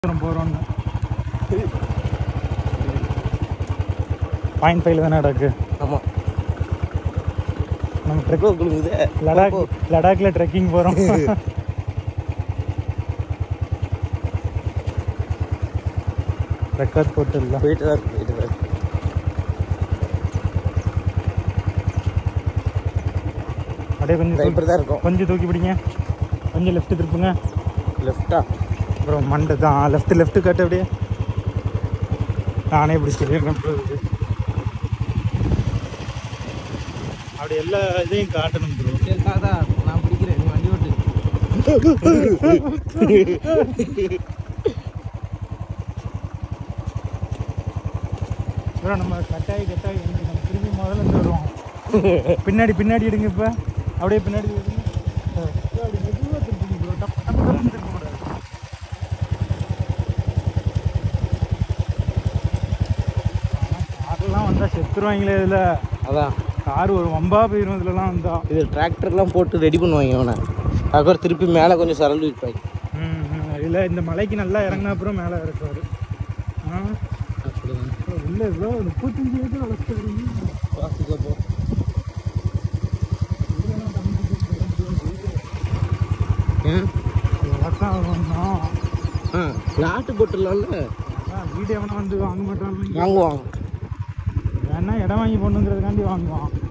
தூரம் போகிறோன்னு பாயிண்ட் ஃபைவ்ல தானே இருக்கு ஆமாம் நம்ம ட்ரெக் ட்ரெக்கோ குழுங்குது லடாக் லடாக்ல ட்ரெக்கிங் போகிறோம் ரெக்கார்ட் போட்டு இல்லை போயிட்டு தான் இருக்கு போயிட்டு தான் இருக்கு அப்படியே கொஞ்சம் இதோ தூக்கி- இப்படி தான் இருக்கும் கொஞ்சம் தூக்கி பிடிங்க கொஞ்சம் லெஃப்ட் திருப்புங்க லெஃப்டா அப்புறம் மண்டை தான் லெஃப்ட் லெஃப்ட் கட்டு அப்படியே நானே இப்படி சொல்லிடுறேன் அப்படி எல்லா இதையும் காட்டணும் ப்ரோ சரி தாத்தா நான் பிடிக்கிறேன் நீ வண்டி ஓட்டு ப்ரோ நம்ம கட்டாயி கட்டாயி வந்து நம்ம திரும்பி முதல்ல இருந்து வருவோம் பின்னாடி பின்னாடி எடுங்க இப்போ அப்படியே பின்னாடி எடுங்க அஹ், அப்படி மெதுவாக திருப்பிங்க ப்ரோ டப்பு டப்பு டப்புன்னு திருப்பக்கூடாது கார்லாம் வந்தால் செத்துருவாங்களே இதில் அதான் கார் ஒரு வம்பா போயிடும் இதுலலாம் வந்தா இது டிராக்டர்லாம் போட்டு ரெடி பண்ணுவாங்க அவனை அதுக்கப்புறம் திருப்பி மேலே கொஞ்சம் சரண்டு வைப்பாங்க ம் ம். இல்ல இந்த மலைக்கு நல்லா இறங்கின அப்புறம் மேலே இறக்குவார் ஆ அப்படிதான் இல்லை இவ்வளோ முப்பத்தஞ்சு ஏக்கர் வளர்த்துருக்கீங்க பார்த்துக்கப்போ ஏன் வளர்த்தான் ஆகணும் ஆ பிளாட்டு போட்டுடலாம்ல அதான் வீடு எவனை வந்து வாங்க மாட்டான் வாங்குவாங்க வேணா இடம் வாங்கி போடணுங்கிறதுக்காண்டி வாங்குவான்